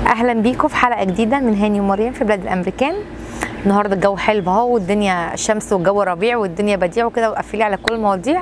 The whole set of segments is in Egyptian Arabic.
اهلا بيكم في حلقه جديده من هاني ومريم في بلاد الامريكان النهارده الجو حلو اهو والدنيا شمس والجو ربيع والدنيا بديع وكده وقفلي على كل المواضيع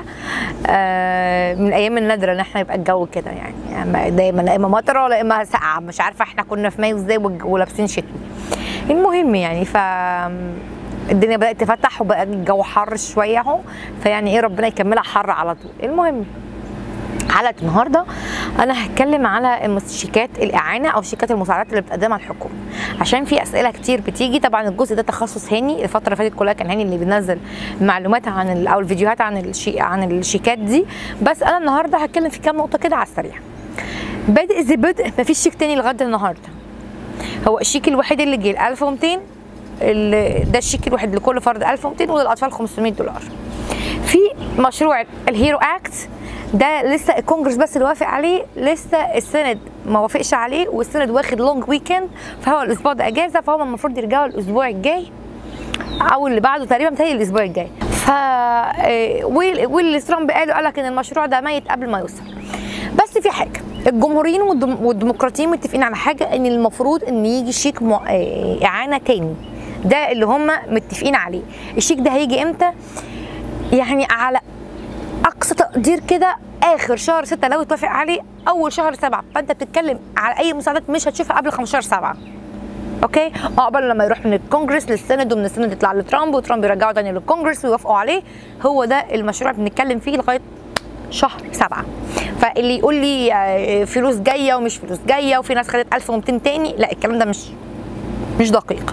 آه من الايام النادره ان احنا يبقى الجو كده يعني, يعني دايما لا اما مطره ولا اما ساقعه مش عارفه احنا كنا في مايو ازاي والج- ولابسين شتوي المهم يعني ف الدنيا بدات تفتح وبقى الجو حر شويه اهو فيعني ايه ربنا يكملها حر على طول المهم حلقه النهارده انا هتكلم على المس- شيكات الاعانه او شيكات المساعدات اللي بتقدمها الحكومه عشان في اسئله كتير بتيجي طبعا الجزء ده تخصص هاني الفتره اللي فاتت كلها كان هاني اللي بينزل معلومات عن ال- او الفيديوهات عن الشي عن الشيكات دي بس انا النهارده هتكلم في كام نقطه كده على السريع بادئ ذي بدء مفيش شيك تاني لغايه النهارده هو الشيك الوحيد اللي جه ال 1200 ال- ده الشيك الوحيد لكل فرد 1200 وللاطفال 500 دولار في مشروع الهيرو اكت ده لسه الكونجرس بس اللي وافق عليه لسه السند ما وافقش عليه والسند واخد لونج ويكند فهو الاسبوع ده اجازه فهم المفروض يرجعوا الاسبوع الجاي او اللي بعده تقريبا متهيألي الاسبوع الجاي ف آه، ويل- واللي ترامب قالوا قال لك ان المشروع ده ميت قبل ما يوصل بس في حاجه الجمهوريين والدم- والديمقراطيين متفقين على حاجه ان المفروض ان يجي شيك مع- آه، اعانه تاني ده اللي هم متفقين عليه الشيك ده هيجي امتى يعني على اقصى تقدير كده اخر شهر ستة لو اتوافق عليه اول شهر سبعة فانت بتتكلم على اي مساعدات مش هتشوفها قبل 15 سبعة اوكي عقبال لما يروح من الكونجرس للسند ومن السند يطلع لترامب وترامب يرجعه تاني للكونجرس ويوافقوا عليه هو ده المشروع اللي بنتكلم فيه لغايه شهر سبعة فاللي يقول لي آه، فلوس جايه ومش فلوس جايه وفي ناس خدت 1200 تاني لا الكلام ده مش مش دقيق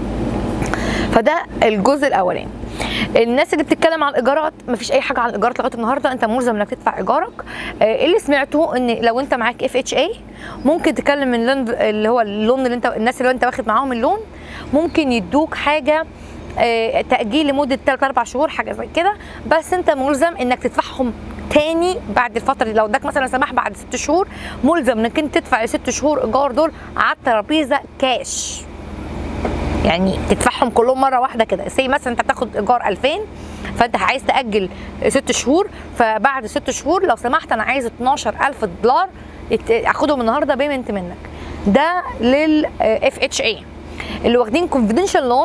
فده الجزء الاولاني الناس اللي بتتكلم عن الايجارات مفيش اي حاجه عن الايجارات لغايه النهارده انت ملزم انك تدفع ايجارك آه، اللي سمعته ان لو انت معاك اف اتش اي ممكن تكلم من اللون اللي هو اللون اللي انت الناس اللي انت واخد معاهم اللون ممكن يدوك حاجه آه، تاجيل لمده 3 4 شهور حاجه زي كده بس انت ملزم انك تدفعهم تاني بعد الفتره دي لو اداك مثلا سماح بعد ست شهور ملزم انك انت تدفع الست شهور ايجار دول على الترابيزه كاش يعني تدفعهم كلهم مره واحده كده سي مثلا انت بتاخد ايجار 2000 فانت عايز تاجل ست شهور فبعد ست شهور لو سمحت انا عايز 12000 دولار ات- اخدهم النهارده بيمنت منك ده لل اف اتش اي اللي واخدين كونفيدنشال لون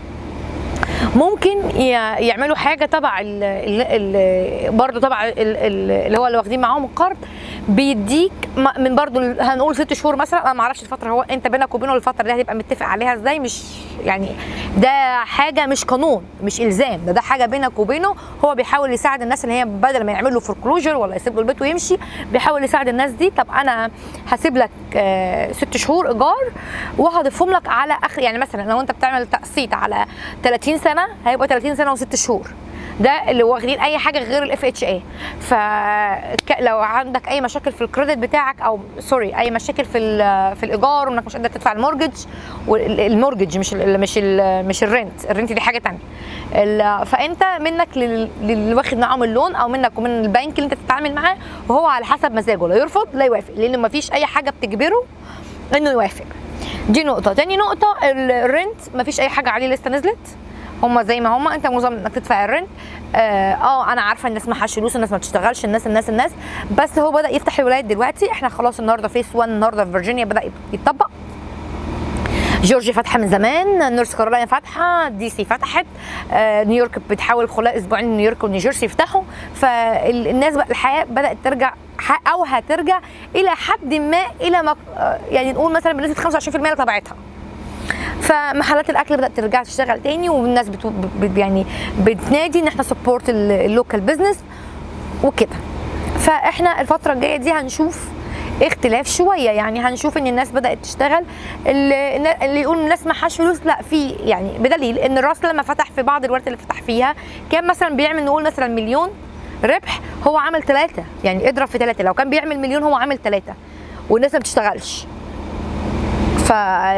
ممكن ي- يعملوا حاجه تبع ال ال برضه تبع ال- ال- اللي هو اللي واخدين معاهم القرض بيديك م- من برضه ال- هنقول ست شهور مثلا انا ما اعرفش الفتره هو انت بينك وبينه الفتره دي هتبقى متفق عليها ازاي مش يعني ده حاجه مش قانون مش الزام ده ده حاجه بينك وبينه هو بيحاول يساعد الناس اللي هي بدل ما يعمل له فوركلوجر ولا يسيب له البيت ويمشي بيحاول يساعد الناس دي طب انا هسيب لك آه، ست شهور ايجار وهضيفهم لك على اخر يعني مثلا لو انت بتعمل تقسيط على 30 سنه هيبقى 30 سنه وست شهور ده اللي واخدين اي حاجه غير الاف اتش اي فلو عندك اي مشاكل في الكريدت بتاعك او سوري اي مشاكل في ال- في الايجار وانك مش قادر تدفع المورجج والمورجج مش ال مش ال مش الرنت الرنت دي حاجه تانية ال- فانت منك لل- للي واخد معاهم اللون او منك ومن البنك اللي انت بتتعامل معاه وهو على حسب مزاجه لا يرفض لا يوافق لان مفيش اي حاجه بتجبره انه يوافق دي نقطة، تاني نقطة الرنت مفيش أي حاجة عليه لسه نزلت هما زي ما هما انت ملزم انك تدفع الرنت اه, اه انا عارفه الناس معهاش فلوس الناس ما بتشتغلش الناس الناس الناس بس هو بدا يفتح الولايات دلوقتي احنا خلاص النهارده فيس 1 النهارده في فيرجينيا بدا يتطبق جورجيا فاتحه من زمان نورث كارولاينا فاتحه دي سي فتحت آه، نيويورك بتحاول خلال اسبوعين نيويورك ونيوجيرسي يفتحوا فالناس بقى الحياه بدات ترجع ح- او هترجع الى حد ما الى ما آه، يعني نقول مثلا بنسبه 25% لطبيعتها فمحلات الاكل بدات ترجع تشتغل تاني والناس بتو ب- يعني بتنادي ان احنا سبورت اللوكال بزنس وكده فاحنا الفتره الجايه دي هنشوف اختلاف شويه يعني هنشوف ان الناس بدات تشتغل اللي, اللي يقول الناس معهاش فلوس لا في يعني بدليل ان الراس لما فتح في بعض الولايات اللي فتح فيها كان مثلا بيعمل نقول مثلا مليون ربح هو عمل ثلاثة يعني اضرب في ثلاثة لو كان بيعمل مليون هو عامل ثلاثة والناس ما بتشتغلش ف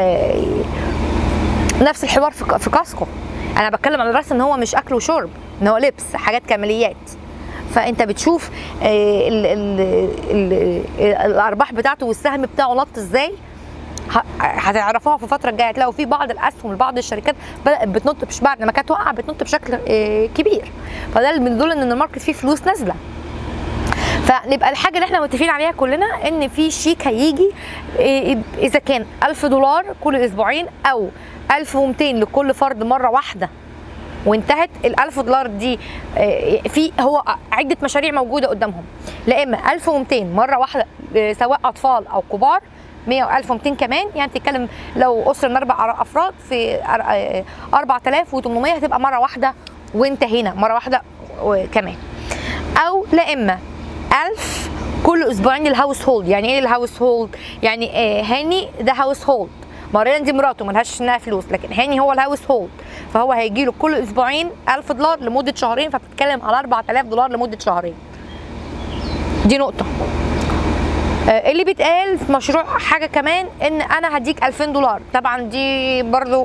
نفس الحوار في في كاسكو انا بتكلم على الراس ان هو مش اكل وشرب ان هو لبس حاجات كماليات فانت بتشوف آه، ال ال ال الارباح بتاعته والسهم بتاعه نط ازاي ه- هتعرفوها في الفتره الجايه هتلاقوا في بعض الاسهم لبعض الشركات بدات بتنط مش بعد لما كانت واقعه بتنط بشكل آه، كبير فده اللي بيدل ان الماركت فيه فلوس نازله فنبقى الحاجه اللي احنا متفقين عليها كلنا ان في شيك هيجي إيه، اذا كان 1000 دولار كل اسبوعين او 1200 لكل فرد مره واحده وانتهت ال 1000 دولار دي آه، في هو عده مشاريع موجوده قدامهم لا اما 1200 مره واحده آه، سواء اطفال او كبار 100 و 1200 كمان يعني تتكلم لو اسره من اربع افراد في أر- آه، 4800 هتبقى مره واحده وانتهينا مره واحده كمان او لا اما 1000 كل اسبوعين الهاوس هولد يعني ايه الهاوس هولد يعني آه هاني ده هاوس هولد مريم دي مراته ملهاش انها فلوس لكن هاني هو الهاوس هولد فهو هيجي له كل اسبوعين 1000 دولار لمده شهرين فبتتكلم على 4000 دولار لمده شهرين دي نقطه آه، اللي بيتقال في مشروع حاجه كمان ان انا هديك 2000 دولار طبعا دي برضو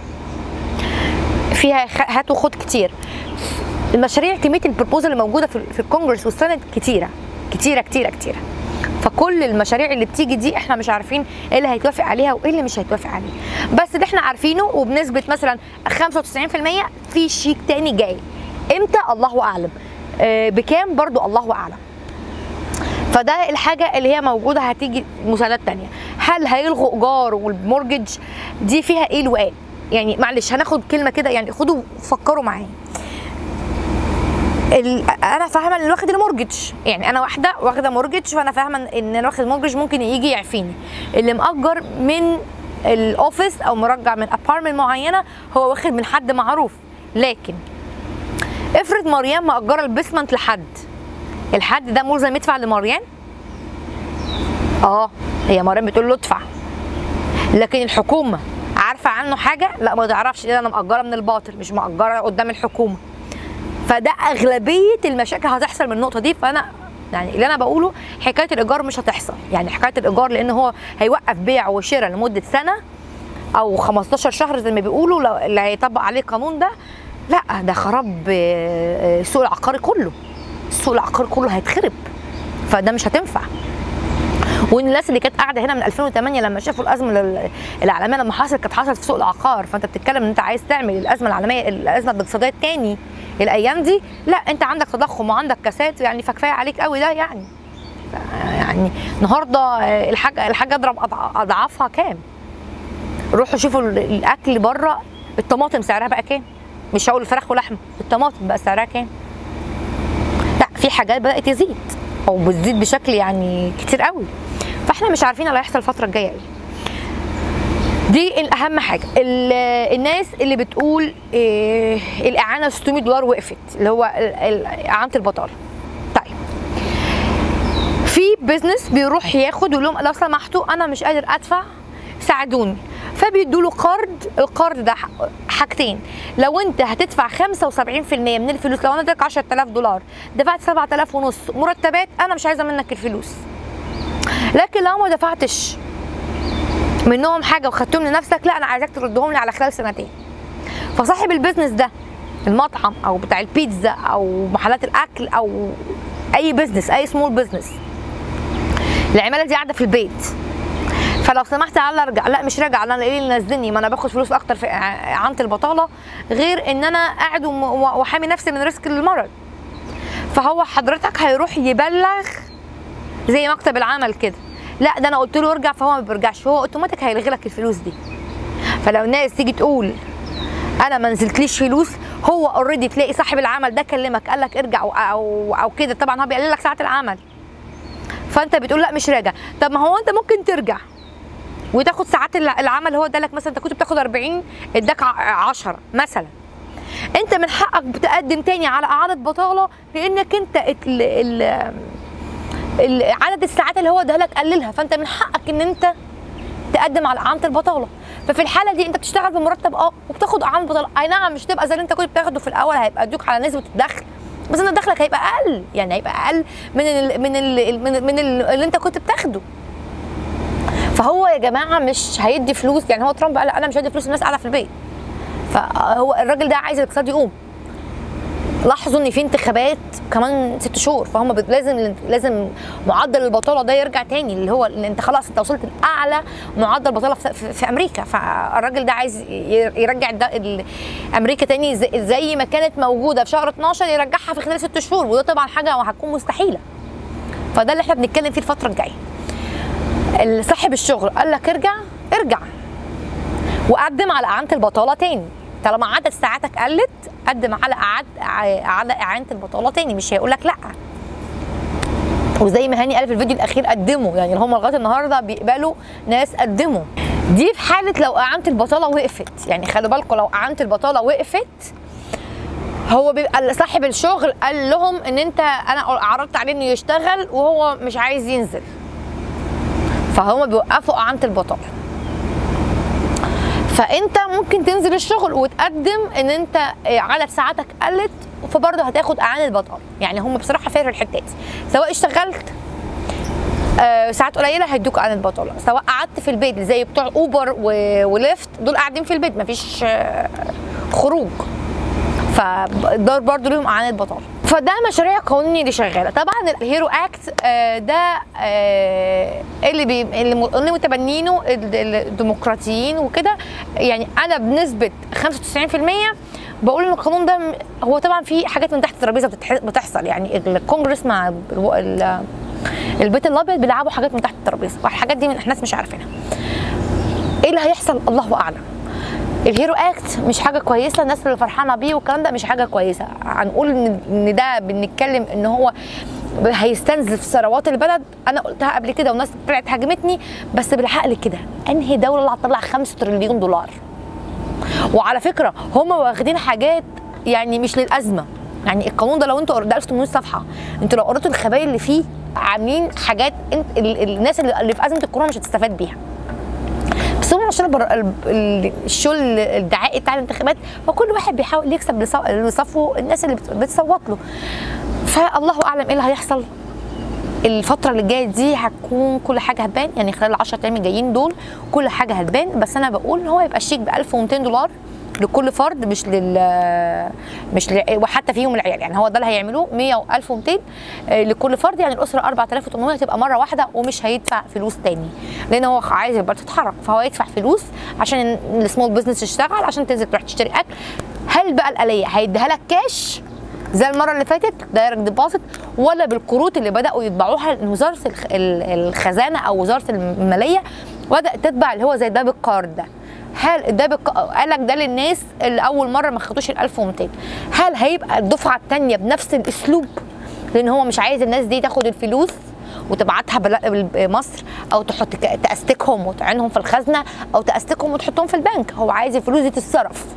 فيها خ- هات وخد كتير المشاريع كميه البروبوزال اللي موجوده في في الكونجرس والسنت كتيره كتيره كتيره كتيره فكل المشاريع اللي بتيجي دي احنا مش عارفين ايه اللي هيتوافق عليها وايه اللي مش هيتوافق عليه بس اللي احنا عارفينه وبنسبه مثلا 95% في شيك تاني جاي امتى الله اعلم آه، بكام برضو الله اعلم فده الحاجة اللي هي موجودة هتيجي مساعدات تانية هل هيلغوا إيجار والمورجج دي فيها إيه الوقال يعني معلش هناخد كلمة كده يعني خدوا فكروا معايا ال- انا فاهمه ان واخد المورجج يعني انا واحده واخده مورجج فانا فاهمه ان انا واخد مورجج ممكن يجي يعفيني اللي مأجر من الاوفيس او مرجع من ابارتمنت معينه هو واخد من حد معروف لكن افرض مريم مأجره البيسمنت لحد الحد ده ملزم يدفع لمريم اه هي مريم بتقول له ادفع لكن الحكومه عارفه عنه حاجه لا ما تعرفش ده انا مأجره من الباطل مش مأجره قدام الحكومه فده اغلبيه المشاكل هتحصل من النقطه دي فانا يعني اللي انا بقوله حكايه الايجار مش هتحصل يعني حكايه الايجار لان هو هيوقف بيع وشراء لمده سنه او 15 شهر زي ما بيقولوا لو اللي هيطبق عليه القانون ده لا ده خراب آه، آه، السوق العقاري كله السوق العقاري كله هيتخرب فده مش هتنفع والناس اللي كانت قاعده هنا من 2008 لما شافوا الازمه ال- العالميه لما حصلت كانت حصلت في سوق العقار فانت بتتكلم ان انت عايز تعمل الازمه العالميه الازمه الاقتصاديه تاني الايام دي لا انت عندك تضخم وعندك كساد يعني فكفايه عليك قوي ده يعني يعني النهارده آه، الحاجه الحاجه اضرب أضع- اضعافها كام روحوا شوفوا ال- الاكل بره الطماطم سعرها بقى كام مش هقول فراخ ولحمه الطماطم بقى سعرها كام لا في حاجات بدات تزيد او بتزيد بشكل يعني كتير قوي فاحنا مش عارفين اللي هيحصل الفتره الجايه ايه دي الاهم حاجه ال- الناس اللي بتقول إيه الاعانه 600 دولار وقفت اللي هو ال- ال- اعانه البطاله طيب في بيزنس بيروح ياخد ويقول لهم لو سمحتوا انا مش قادر ادفع ساعدوني فبيدوا له قرض القرض ده ح- حاجتين لو انت هتدفع 75% من الفلوس لو انا اديتك 10000 دولار دفعت 7000 ونص مرتبات انا مش عايزه منك الفلوس لكن لو ما دفعتش منهم حاجه وخدتهم لنفسك لا انا عايزاك تردهم لي على خلال سنتين فصاحب البيزنس ده المطعم او بتاع البيتزا او محلات الاكل او اي بيزنس اي سمول بيزنس العماله دي قاعده في البيت فلو سمحت تعالى ارجع لا مش راجع انا ايه اللي نزلني ما انا باخد فلوس اكتر في اعانه البطاله غير ان انا قاعد وم- وحامي نفسي من ريسك المرض فهو حضرتك هيروح يبلغ زي مكتب العمل كده لا ده انا قلت له ارجع فهو ما بيرجعش هو اوتوماتيك هيلغي لك الفلوس دي فلو الناس تيجي تقول انا ما نزلتليش فلوس هو اوريدي تلاقي صاحب العمل ده كلمك قال لك ارجع او او, أو كده طبعا هو بيقلل لك ساعات العمل فانت بتقول لا مش راجع طب ما هو انت ممكن ترجع وتاخد ساعات الع- العمل هو ادالك مثلا انت كنت بتاخد 40 اداك 10 مثلا انت من حقك بتقدم تاني على اعاده بطاله لانك انت ال ال ال عدد الساعات اللي هو ادالك قللها فانت من حقك ان انت تقدم على اعانه البطاله ففي الحاله دي انت بتشتغل بمرتب اه وبتاخد اعانه بطاله اي نعم مش تبقى زي اللي انت كنت بتاخده في الاول هيبقى ادوك على نسبه الدخل بس انت دخلك هيبقى اقل يعني هيبقى اقل من ال من ال من, ال من ال اللي انت كنت بتاخده فهو يا جماعه مش هيدي فلوس يعني هو ترامب قال انا مش هدي فلوس الناس قاعده في البيت فهو الراجل ده عايز الاقتصاد يقوم لاحظوا ان في انتخابات كمان ست شهور فهم بت- لازم لازم معدل البطاله ده يرجع تاني اللي هو ان انت خلاص انت وصلت لاعلى معدل بطاله في, في, في امريكا فالراجل ده عايز ي- يرجع الد- ال- امريكا تاني زي, زي ما كانت موجوده في شهر 12 يرجعها في خلال ست شهور وده طبعا حاجه هتكون مستحيله فده اللي احنا بنتكلم فيه الفتره الجايه صاحب الشغل قال لك ارجع ارجع وقدم على اعانه البطاله تاني طالما عدد ساعاتك قلت قدم على اعاد على اعانه البطاله تاني مش هيقول لك لا وزي ما هاني قال في الفيديو الاخير قدموا يعني هم لغايه النهارده بيقبلوا ناس قدموا دي في حاله لو اعانه البطاله وقفت يعني خلوا بالكم لو اعانه البطاله وقفت هو بيبقى صاحب الشغل قال لهم ان انت انا عرضت عليه انه يشتغل وهو مش عايز ينزل فهم بيوقفوا اعانه البطاله فانت ممكن تنزل الشغل وتقدم ان انت عدد ساعاتك قلت فبرضه هتاخد اعانه البطاله يعني هم بصراحه فارق الحته دي سواء اشتغلت آه ساعات قليله هيدوك اعانه بطاله سواء قعدت في البيت زي بتوع اوبر وليفت دول قاعدين في البيت مفيش آه خروج فدول برضه لهم اعانه بطاله فده مشاريع قانوني اللي شغاله طبعا الهيرو اكت آه ده آه اللي بي اللي متبنينه الديمقراطيين وكده يعني انا بنسبه 95% بقول ان القانون ده هو طبعا في حاجات من تحت الترابيزه بتحصل يعني الكونجرس مع البيت الابيض بيلعبوا حاجات من تحت الترابيزه والحاجات دي من الناس مش عارفينها ايه اللي هيحصل الله اعلم الهيرو اكت مش حاجه كويسه الناس اللي فرحانه بيه والكلام ده مش حاجه كويسه هنقول ان ده بنتكلم ان هو هيستنزف ثروات البلد انا قلتها قبل كده والناس طلعت هاجمتني بس بالعقل كده انهي دوله اللي هتطلع 5 تريليون دولار وعلى فكره هم واخدين حاجات يعني مش للازمه يعني القانون ده لو انتوا ده 1800 صفحه انتوا لو قريتوا الخبايا اللي فيه عاملين حاجات انت الناس اللي في ازمه الكورونا مش هتستفاد بيها بس هم عشان الشغل الدعائي بتاع الانتخابات فكل واحد بيحاول يكسب لصفه الناس اللي بتصوت له فالله اعلم ايه اللي هيحصل الفتره اللي جايه دي هتكون كل حاجه هتبان يعني خلال ال 10 ايام الجايين دول كل حاجه هتبان بس انا بقول ان هو يبقى الشيك ب 1200 دولار لكل فرد مش لل مش ل... وحتى فيهم العيال يعني هو ده اللي هيعملوه 100 و1200 لكل فرد يعني الاسره 4800 هتبقى مره واحده ومش هيدفع فلوس تاني لان هو عايز يبقى تتحرك فهو يدفع فلوس عشان السمول بزنس يشتغل عشان تنزل تروح تشتري اكل هل بقى الاليه هيديها لك كاش زي المره اللي فاتت دايركت ديبوزيت ولا بالكروت اللي بداوا يطبعوها وزاره الخزانه او وزاره الماليه بدات تطبع اللي هو زي ده بالكارد ده هل ده بك... قال لك ده للناس اللي اول مره ما خدوش ال 1200 هل هيبقى الدفعه الثانيه بنفس الاسلوب لان هو مش عايز الناس دي تاخد الفلوس وتبعتها مصر او تحط تاستكهم وتعينهم في الخزنه او تاستكهم وتحطهم في البنك هو عايز الفلوس دي تتصرف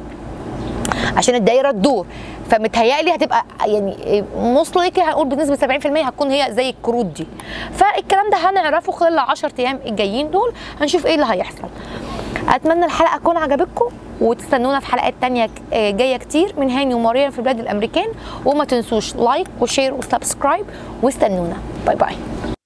عشان الدايره تدور فمتهيألي هتبقى يعني موصلي هنقول بنسبه 70% هتكون هي زي الكروت دي فالكلام ده هنعرفه خلال ال 10 ايام الجايين دول هنشوف ايه اللي هيحصل اتمنى الحلقه تكون عجبتكم وتستنونا في حلقات تانية جايه كتير من هاني ومريم في بلاد الامريكان وما تنسوش لايك وشير وسبسكرايب واستنونا باي باي